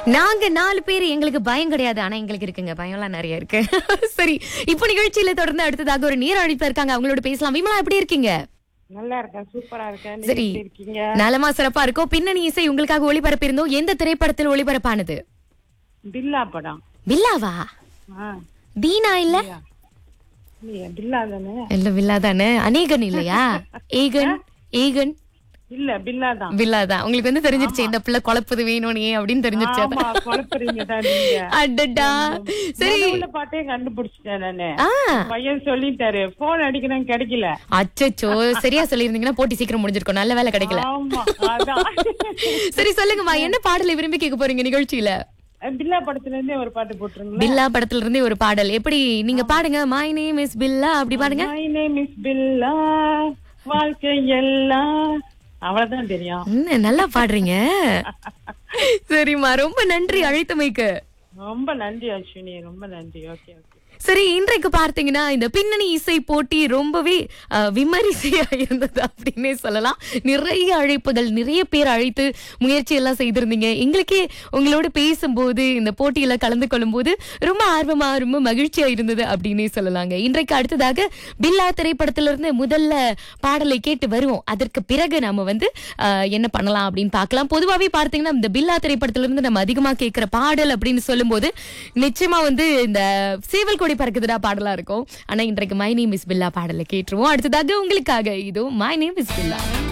நாங்க நாலு பேர் எங்களுக்கு பயம் கிடையாது ஆனா எங்களுக்கு இருக்குங்க பயம்லாம் நிறைய இருக்கு சரி இப்போ நிகழ்ச்சியில தொடர்ந்து அடுத்ததாக ஒரு நீர் அழைப்பு இருக்காங்க அவங்களோட பேசலாம் விமலா எப்படி இருக்கீங்க நல்லா இருக்கேன் சூப்பரா இருக்கேன் நீங்க சரி எப்படி இருக்கீங்க நலமா சிறப்பா இருக்கோம் பின்னணி இசை உங்களுக்காக ஒளிபரப்பிருந்தோம் எந்த திரைப்படத்தில் ஒளிபரப்பானது பில்லா படம் பில்லாவா ஆ தீனா இல்ல இல்லையா பில்லா தானே இல்ல பில்லா தானே அநேகன் இல்லையா ஏகன் ஏகன் இல்ல பில்லா தான் பில்லா தான் உங்களுக்கு வந்து தெரிஞ்சிருச்சு இந்த பிள்ளை குழப்பது வேணும்னே அப்படின்னு தெரிஞ்சிருச்சு ஆமா குழப்பறீங்க தான் நீங்க அடடா சரி நடுவுல பாட்டே கண்டுபிடிச்சிட்டேன் நானு ஆ பையன் சொல்லிட்டாரு போன் அடிக்கிறேன் கிடைக்கல அச்சச்சோ சரியா சொல்லியிருந்தீங்கன்னா போட்டி சீக்கிரம் முடிஞ்சிருக்கும் நல்ல வேலை கிடைக்கல ஆமா அதான் சரி சொல்லுங்கம்மா என்ன பாடலை விரும்பி கேட்க போறீங்க நிகழ்ச்சியில பில்லா படத்துல இருந்தே ஒரு பாட்டு போட்டுருங்களேன் பில்லா படத்துல இருந்தே ஒரு பாடல் எப்படி நீங்க பாடுங்க மை நேம் இஸ் பில்லா அப்படி பாடுங்க மை நேம் இஸ் பில்லா வாழ்க்கை எல்லாம் அவ்வளவுதான் தெரியும் என்ன நல்லா பாடுறீங்க சரிம்மா ரொம்ப நன்றி அழைத்தமைக்கு ரொம்ப நன்றி அஸ்வினி ரொம்ப நன்றி ஓகே ஓகே சரி இன்றைக்கு பார்த்தீங்கன்னா இந்த பின்னணி இசை போட்டி ரொம்பவே அஹ், விமரிசையா இருந்தது அப்படின்னே சொல்லலாம் நிறைய அழைப்புகள் நிறைய பேர் அழைத்து முயற்சி எல்லாம் செய்திருந்தீங்க எங்களுக்கே உங்களோட பேசும்போது இந்த போட்டியில கலந்து கொள்ளும்போது ரொம்ப ஆர்வமா ரொம்ப மகிழ்ச்சியா இருந்தது அப்படின்னே சொல்லலாங்க இன்றைக்கு அடுத்ததாக பில்லா திரைப்படத்திலிருந்து முதல்ல பாடலை கேட்டு வருவோம் அதற்கு பிறகு நாம வந்து அஹ், என்ன பண்ணலாம் அப்படின்னு பார்க்கலாம் பொதுவாகவே பார்த்தீங்கன்னா இந்த பில்லா திரைப்படத்திலிருந்து நம்ம அதிகமா கேட்கிற பாடல் அப்படின்னு சொல்லும்போது நிச்சயமா வந்து இந்த சேவல் கொடி பறக்குதுடா பாடலா இருக்கும் ஆனா இன்றைக்கு மை நேம் இஸ் பில்லா பாடலை கேட்டுருவோம் அடுத்ததாக உங்களுக்காக இதோ மை நேம் இஸ் பில்லா